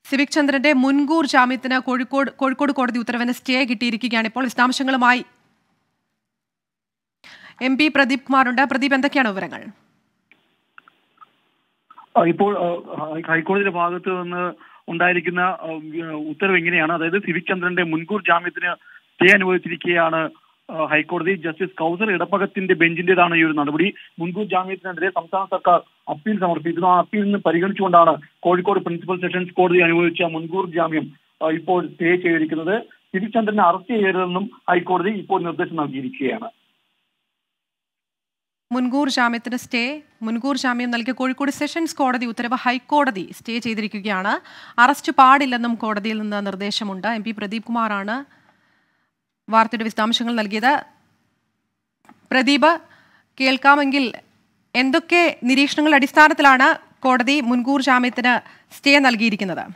civic ചന്ദ്രന്റെ മുൻകൂർ ജാമ്യത്തിന് കോഴിക്കോട് കോഴിക്കോട് കോടതി ഉത്തരവിന് സ്റ്റേ കിട്ടിയിരിക്കുകയാണ് ഇപ്പോൾ വിശദാംശങ്ങളുമായി എം പി പ്രദീപ് കുമാറുണ്ട് പ്രദീപ് എന്തൊക്കെയാണ് വിവരങ്ങൾ ആ, ഇപ്പോൾ ആ, ഹൈ- ഹൈക്കോടതിയുടെ ഭാഗത്ത് നിന്ന് ഉണ്ടായിരിക്കുന്ന ആ, വ്യ- ഉത്തരവ് എങ്ങനെയാണ് അതായത് സിവിക് ചന്ദ്രന്റെ മുൻകൂർ ജാമ്യത്തിന് സ്റ്റേ അനുവദിച്ചിരിക്കുകയാണ് ആ, ഹൈക്കോടതി ജസ്റ്റിസ് കൗസർ ഇടപ്പകത്തിന്റെ ബെഞ്ചിന്റേതാണ് ഈ ഒരു നടപടി മുൻകൂർ ജാമ്യത്തിനെതിരെ സംസ്ഥാന സർക്കാർ അപ്പീൽ സമർപ്പിക്കുന്നു ആ അപ്പീൽ നിന്ന് പരിഗണിച്ചുകൊണ്ടാണ് കോഴിക്കോട് പ്രിൻസിപ്പൽ സെഷൻസ് കോടതി അനുവദിച്ച മുൻകൂർ ജാമ്യം ആ, ഇപ്പോൾ സ്റ്റേ ചെയ്തിരിക്കുന്നത് സിവിക് ചന്ദ്രനെ അറസ്റ്റ് ചെയ്യരുതെന്നും ഹൈക്കോടതി ഇപ്പോൾ നിർദ്ദേശം നൽകിയിരിക്കുകയാണ് മുൻകൂർ ജാമ്യത്തിന് സ്റ്റേ മുൻകൂർ ജാമ്യം നൽകിയ കോഴിക്കോട് സെഷൻസ് കോടതി ഉത്തരവ് ഹൈക്കോടതി സ്റ്റേ ചെയ്തിരിക്കുകയാണ് അറസ്റ്റ് പാടില്ലെന്നും കോടതിയിൽ നിന്ന് നിർദ്ദേശമുണ്ട് എം പി പ്രദീപ് കുമാറാണ് വാർത്തയുടെ വിശദാംശങ്ങൾ നൽകിയത് പ്രദീപ് കേൾക്കാമെങ്കിൽ എന്തൊക്കെ നിരീക്ഷണങ്ങളുടെ അടിസ്ഥാനത്തിലാണ് കോടതി മുൻകൂർ ജാമ്യത്തിന് സ്റ്റേ നൽകിയിരിക്കുന്നത്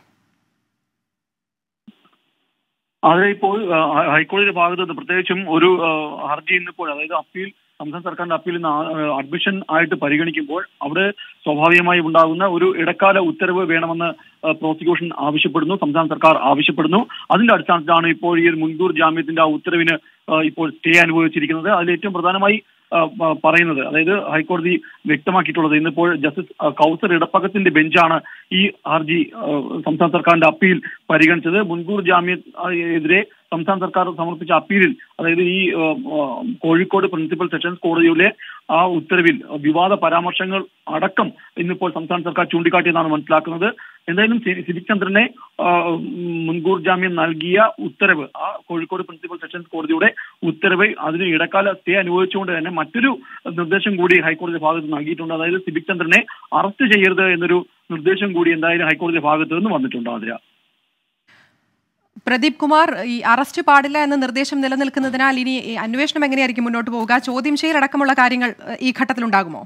അതിൽ ഇപ്പോൾ ആ, ഹൈ- ഹൈക്കോടതിയുടെ ഭാഗത്ത് നിന്ന് പ്രത്യേകിച്ചും ഒരു ആ, ഹർജി ഇന്നിപ്പോൾ അതായത് അപ്പീൽ സംസ്ഥാന സർക്കാരിന്റെ അപ്പീൽ ഇന്ന് ആ, അഡ്മിഷൻ ആയിട്ട് പരിഗണിക്കുമ്പോൾ അവിടെ സ്വാഭാവികമായി ഉണ്ടാകുന്ന ഒരു ഇടക്കാല ഉത്തരവ് വേണമെന്ന് ആ, പ്രോസിക്യൂഷൻ ആവശ്യപ്പെടുന്നു സംസ്ഥാന സർക്കാർ ആവശ്യപ്പെടുന്നു അതിന്റെ അടിസ്ഥാനത്തിലാണ് ഇപ്പോൾ ഈ ഒരു മുൻകൂർ ജാമ്യത്തിന്റെ ആ ഉത്തരവിന് ആ, ഇപ്പോൾ സ്റ്റേ അനുഭവിച്ചിരിക്കുന്നത് അതിൽ ഏറ്റവും പ്രധാനമായി ആ, പ- പറയുന്നത് അതായത് ഹൈക്കോടതി വ്യക്തമാക്കിയിട്ടുള്ളത് ഇന്നിപ്പോൾ ജസ്റ്റിസ് ആ, കൗസർ ഇടപ്പകത്തിന്റെ ബെഞ്ചാണ് ഈ ഹർജി ആ, സംസ്ഥാന സർക്കാരിന്റെ അപ്പീൽ പരിഗണിച്ചത് മുൻകൂർ ജാമ്യ ആ, എതിരെ സംസ്ഥാന സർക്കാർ സമർപ്പിച്ച അപ്പീലിൽ അതായത് ഈ ആ, ആ, കോഴിക്കോട് പ്രിൻസിപ്പൽ സെഷൻസ് കോടതിയിലെ ആ ഉത്തരവിൽ വിവാദ പരാമർശങ്ങൾ അടക്കം ഇന്നിപ്പോൾ സംസ്ഥാന സർക്കാർ ചൂണ്ടിക്കാട്ടിയെന്നാണ് മനസ്സിലാക്കുന്നത് എന്തായാലും സി- സിബിക് ചന്ദ്രനെ ആ, മുൻകൂർ ജാമ്യം നൽകിയ ഉത്തരവ് ആ കോഴിക്കോട് പ്രിൻസിപ്പൽ സെഷൻസ് കോടതിയുടെ ഉത്തരവ് അതിന് ഇടക്കാല സ്റ്റേ അനുവദിച്ചുകൊണ്ട് തന്നെ മറ്റൊരു നിർദ്ദേശം കൂടി ഹൈക്കോടതി ഭാഗത്ത് നൽകിയിട്ടുണ്ട് അതായത് സിബിക് ചന്ദ്രനെ അറസ്റ്റ് ചെയ്യരുത് എന്നൊരു നിർദ്ദേശം കൂടി എന്തായാലും ഹൈക്കോടതി ഭാഗത്ത് നിന്ന് വന്നിട്ടുണ്ട് ആതിര പ്രദീപ് കുമാർ ഈ അറസ്റ്റ് പാടില്ല എന്ന നിർദ്ദേശം നിലനിൽക്കുന്നതിനാൽ ഇനി ഈ അന്വേഷണം എങ്ങനെയായിരിക്കും മുന്നോട്ട് പോവുക ചോദ്യം ചെയ്യൽ അടക്കമുള്ള കാര്യങ്ങൾ ഏഹ്, ഈ ഘട്ടത്തിലുണ്ടാകുമോ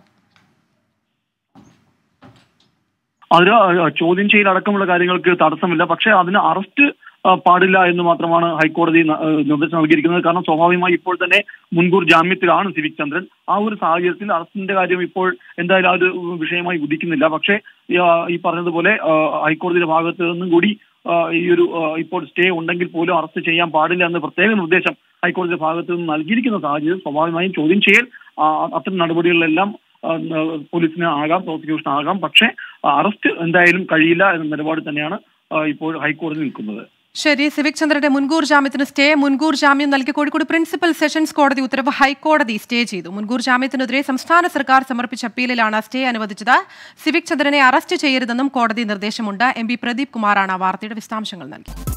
അതിന് ചോദ്യം ചെയ്യൽ അടക്കമുള്ള കാര്യങ്ങൾക്ക് തടസ്സമില്ല പക്ഷേ അതിന് അറസ്റ്റ് ആ, പാടില്ല എന്ന് മാത്രമാണ് ഹൈക്കോടതി ന- ആ, നിർദ്ദേശം നൽകിയിരിക്കുന്നത് കാരണം സ്വാഭാവികമായി ഇപ്പോൾ തന്നെ മുൻകൂർ ജാമ്യത്തിലാണ് സിവിക് ചന്ദ്രൻ ആ ഒരു സാഹചര്യത്തിൽ അറസ്റ്റിന്റെ കാര്യം ഇപ്പോൾ എന്തായാലും ആ ഒരു വിഷയമായി ഉദിക്കുന്നില്ല പക്ഷേ ഈ, ആ, ഈ പറഞ്ഞതുപോലെ ആ, ഹൈക്കോടതിയുടെ ഭാഗത്ത് നിന്നും കൂടി ആ, ഈ ഒരു ആ, ഇപ്പോൾ സ്റ്റേ ഉണ്ടെങ്കിൽ പോലും അറസ്റ്റ് ചെയ്യാൻ പാടില്ല എന്ന പ്രത്യേക നിർദ്ദേശം ഹൈക്കോടതിയുടെ ഭാഗത്ത് നിന്ന് നൽകിയിരിക്കുന്ന സാഹചര്യം സ്വാഭാവികമായും ചോദ്യം ചെയ്യൽ ആ, അത്തരം നടപടികളിലെല്ലാം ആ, പോലീസിന് ആകാം പ്രോസിക്യൂഷൻ ആകാം പക്ഷേ അറസ്റ്റ് എന്തായാലും കഴിയില്ല എന്ന നിലപാട് തന്നെയാണ് ആ, ഇപ്പോൾ ഹൈക്കോടതി നിൽക്കുന്നത് ശരി സിവിക് ചന്ദ്രന്റെ മുൻകൂർ ജാമ്യത്തിന് സ്റ്റേ മുൻകൂർ ജാമ്യം നൽകിയ കോഴിക്കോട് പ്രിൻസിപ്പൽ സെഷൻസ് കോടതി ഉത്തരവ് ഹൈക്കോടതി സ്റ്റേ ചെയ്തു മുൻകൂർ ജാമ്യത്തിനെതിരെ സംസ്ഥാന സർക്കാർ സമർപ്പിച്ച അപ്പീലിലാണ് സ്റ്റേ അനുവദിച്ചത് സിവിക് ചന്ദ്രനെ അറസ്റ്റ് ചെയ്യരുതെന്നും കോടതി നിർദ്ദേശമുണ്ട് എം പി പ്രദീപ് കുമാറാണ് ആ വാർത്തയുടെ വിശദാംശങ്ങൾ നൽകിയത്